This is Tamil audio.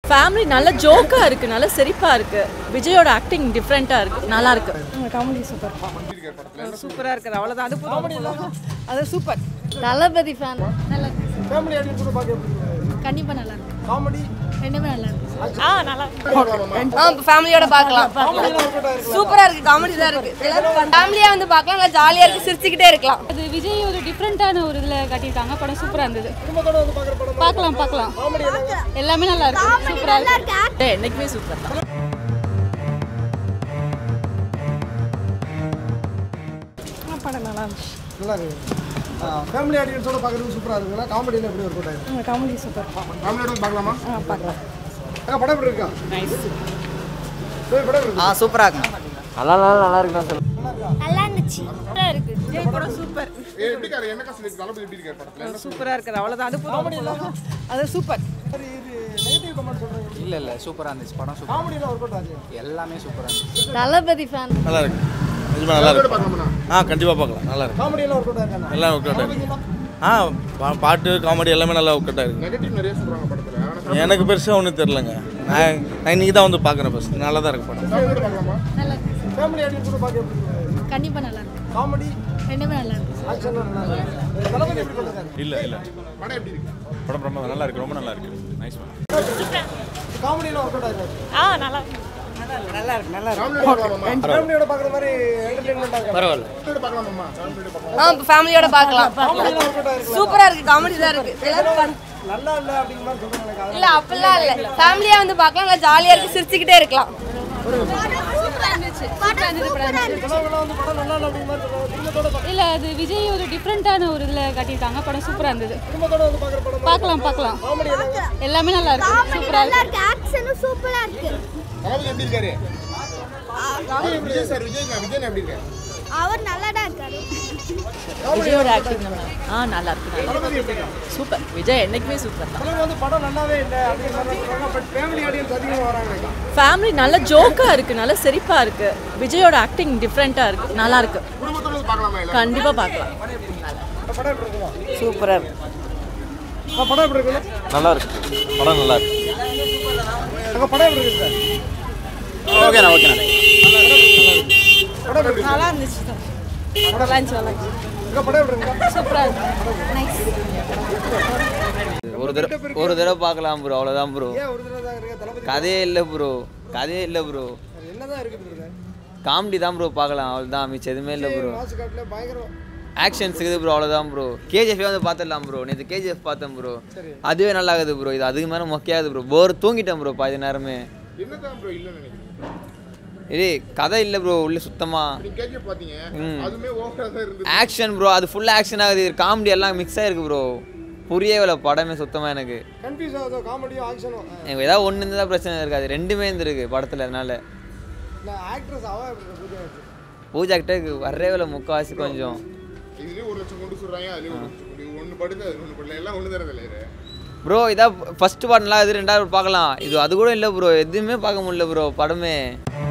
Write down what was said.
ஃபேமிலி நல்ல ஜோக்கா இருக்கு நல்ல சிரிப்பா இருக்கு விஜயோட ஆக்டிங் டிஃப்ரெண்டா இருக்கு நல்லா இருக்கு காமெடி சூப்பர் சூப்பராக இருக்குது அவ்வளோதான் அது புது அது சூப்பர் தளபதி ஃபேன் நல்லா ஃபேமிலி ஆடியன்ஸ் கூட பார்க்க எப்படி இருக்கு? கண்டிப்பா நல்லா இருக்கு காமெடி ரெண்டுமே நல்லா இருக்கு ஆ நல்லா ஆ ஃபேமிலியோட பார்க்கலாம் சூப்பராக இருக்குது காமெடி தான் இருக்குது ஃபேமிலியாக வந்து பார்க்கலாம் நல்லா ஜாலியாக இருக்குது சிரிச்சுக்கிட்டே இருக்கலாம் அது விஜய் ஒரு டிஃப்ரெண்ட்டான ஒரு இதில் காட்டியிருக்காங்க படம் சூப்பராக இருந்தது குடும்பத்தோட வந்து பார்க்குற படம் பார்க்கலாம் பார்க்கலாம் எல்லாமே நல்லா இருக்கு சூப்பராக இருக்கு என்னைக்குமே சூப்பர் தான் படம் நல்லா இருந்துச்சு நல்லா இருக்கு ஃபேமிலி ஆடியன்ஸோட பார்க்குறது சூப்பராக இருக்குங்களா காமெடியில் எப்படி ஒர்க் அவுட் ஆயிருக்கு காமெடி சூப்பர் ஃபேமிலியோட பார்க்கலாமா ஆ பார்க்கலாம் அக்கா படம் எப்படி இருக்கா நைஸ் படம் எப்படி ஆ சூப்பராக இருக்குங்க நல்லா நல்லா நல்லா இருக்குண்ணா சார் நல்லா இருந்துச்சு விஜய் படம் சூப்பர் எப்படி இருக்காரு என்ன கஷ்டம் தளபதி எப்படி இருக்காரு படத்தில் சூப்பராக இருக்குது அவ்வளோதான் அது புது அது சூப்பர் சரி இது நெகட்டிவ் கமெண்ட் சொல்கிறீங்க இல்லை இல்லை சூப்பராக இருந்துச்சு படம் சூப்பர் காமெடியில் ஒர்க் அவுட் ஆகுது எல்லாமே சூப்பராக இருந்துச்சு தளபதி ஃபேன் நல்லா இருக்கு நிஜமா நல்லா இருக்கு பார்க்கலாமா ஆ கண்டிப்பாக பார்க்கலாம் நல்லா இருக்கு காமெடியில் ஒர்க் அவுட் ஆயிருக்காங்க எல்லாம் ஒர்க் அவுட் ஆயிருக்கு ஆ பா- பாட்டு காமெடி எல்லாமே நல்லா ஒர்க் அவுட் ஆயிருக்கு நெகட்டிவ் நிறைய சொல்கிறாங்க படத்தில் ஆனால் எனக்கு பெருசாக ஒன்றும் தெரிலங்க நான் நான் இன்னைக்கு தான் வந்து பார்க்குறேன் ஃபஸ்ட் நல்லா தான் இருக்கு படம் ஃபேமிலியோட பார்க்கலாமா நல்லா இருக்கு ஃபேமிலி ஆடியன்ஸ் கூட பார்க்க எப்படி இருக்கு? கண்டிப்பா நல்லா இருக்கு காமெடி ரெண்டுமே நல்லா இருக்கு ஆக்ஷன்லாம் நல்லா இருக்கு தளபதி எப்படி பண்ணிருக்காரு இல்லை இல்லை படம் எப்படி இருக்கு படம் ரொம்ப நல்லா இருக்கு ரொம்ப நல்லா இருக்கு நைஸ் காமெடியில் ஒர்க் அவுட் ஆயிருக்காரு ஆ நல்லா நல்லா இருக்கு நல்லா ஃபேமிலியோட பார்க்கலாமா ஃபேமிலியோட பார்க்குற மாதிரி என்டர்டெயின்மெண்ட்டாக இருக்கு பரவாயில்ல ஃபேமிலியோட பார்க்கலாமா ஃபேமிலியோட பார்க்கலாம் ஆ ஃபேமிலியோட பார்க்கலாம் காமெடியில் ஒர்க் அவுட் ஆயிருக்கு சூப்பராக இருக்குது காமெடி தான் இருக்குது நல்லா இல்லை அப்படிங்கிற மாதிரி சொல்கிறாங்க எனக்கு இல்லை அப்படிலாம் இல்லை ஃபேமிலியாக வந்து பார்க்கலாம் நல்லா ஜாலியாக இருக்குது சிரிச்சுக்கிட்டே இருக்கலாம் சிலவங்களாம் வந்து படம் நல்லா இல்லை அப்படிங்கிற மாதிரி சொல்றாங்க குடும்பத்தோட பார்க்க- இல்லை அது விஜய் ஒரு டிஃப்ரெண்ட்டான ஒரு இதில் காட்டியிருக்காங்க படம் சூப்பராக இருந்தது குடும்பத்தோட வந்து பார்க்குற படம் பார்க்கலாம் பார்க்கலாம் எல்லாமே நல்லா இருக்கு சூப்பராக இருக்கு ஆக்ஷனும் சூப்பரா இருக்கு தளபதி எப்படி இருக்காரு விஜய் எப்படி விஜய் சார் விஜய் விஜய் எப்படி இருக்காரு அவர் நல்லா தான் இருக்காரு விஜயோட ஆக்டிங் நல்லா ஆ நல்லா இருக்கு நல்லா தளபதி எப்படி இருக்காரு இருக்கு. சூப்பர் விஜய் என்னைக்குமே சூப்பர் தான் சிலவங்க வந்து படம் நல்லாவே இல்லை அப்படிங்கிற மாதிரி சொல்றாங்க பட் ஃபேமிலி ஆடியன்ஸ் அதிகமாக வராங்க ஃபேமிலி நல்ல ஜோக்கா இருக்கு நல்ல சிரிப்பா இருக்கு விஜயோட ஆக்டிங் டிஃப்ரெண்டா இருக்கு நல்லா இருக்கு குடும்பத்தோட வந்து பார்க்கலாமா இல்லை கண்டிப்பா பார்க்கலாம் படம் எப்படி இருக்குமா சூப்பராக இருக்கு அக்கா, படம் எப்படி இருக்குல்ல நல்லா இருக்கு படம் நல்லா இருக்கு அக்கா படம் எப்படி இருக்கு சார் ஓகேண்ணா ஓகேண்ணா படம் எப்படி இருக்கு நல்லா இருந்துச்சு தான் படம் லான்ச் நல்லா இருந்துச்சு அக்கா படம் எப்படி இருக்கு சூப்பராக இருக்கு நைஸ் ஒரு தடவை ஒரு தடவை பார்க்கலாம் ப்ரோ அவ்வளோதான் ப்ரோ ஏன் ஒரு தடவை தான் இருக்கு தளபதி கதையே இல்லை ப்ரோ கதையே இல்லை ப்ரோ என்னதான் இருக்குது இருக்கு காமெடி தான் ப்ரோ பார்க்கலாம் அவ்வளோதான் மிச்சம் எதுவுமே இல்லை ப்ரோ மாசு காட்டில் பயங்கரம் ஆக்ஷன்ஸ் இருக்குது ப்ரோ அவ்வளோதான் ப்ரோ கேஜிஎஃப் வந்து பார்த்துடலாம் ப்ரோ நேற்று கேஜிஎஃப் பார்த்தேன் ப்ரோ அதுவே நல்லா இருக்குது ப்ரோ இது அதுக்கு மேலே மொக்கையாது ப்ரோ போர் தூங்கிட்டேன் ப்ரோ பாதி நேரமே என்னதான் ப்ரோ இல்லைன்னு நினைக்கிறேன் இதே கதை இல்லை ப்ரோ உள்ள சுத்தமாக நீங்க கேட்க பார்த்தீங்க ம். அதுவுமே ஓவராக தான் இருந்தது ஆக்ஷன் ப்ரோ அது ஃபுல்லாக ஆக்ஷன் ஆகுது காமெடி எல்லாம் மிக்ஸ் ஆயிருக்கு ப்ரோ புரியவே இல்லை படமே சுத்தமாக எனக்கு கன்ஃபியூஸ் ஆகுதோ காமெடியும் ஆக்ஷனும் எனக்கு ஏதாவது ஒன்று இருந்தால் பிரச்சனை இருக்காது ரெண்டுமே இருந்திருக்கு படத்தில் அதனால இல்லை ஆக்ட்ரஸ் அவ எப்படி இருக்கு பூஜா actress? பூஜா கிட்ட வரவே இல்லை முக்கால்வாசி கொஞ்சம் இதுலயே ஒரு லட்சம் கொண்டு சொல்றாங்க அதுலயே ஒரு லட்சம் கொண்டு ஒன்று படுது அது ஒன்று படல எல்லாம் ஒன்று தரதில்ல இது ப்ரோ இதான் ஃபர்ஸ்ட் படம் நல்லா இது ரெண்டாவது பார்க்கலாம் இது அது கூட இல்லை ப்ரோ எதுவுமே பார்க்க முடியல ப்ரோ படமே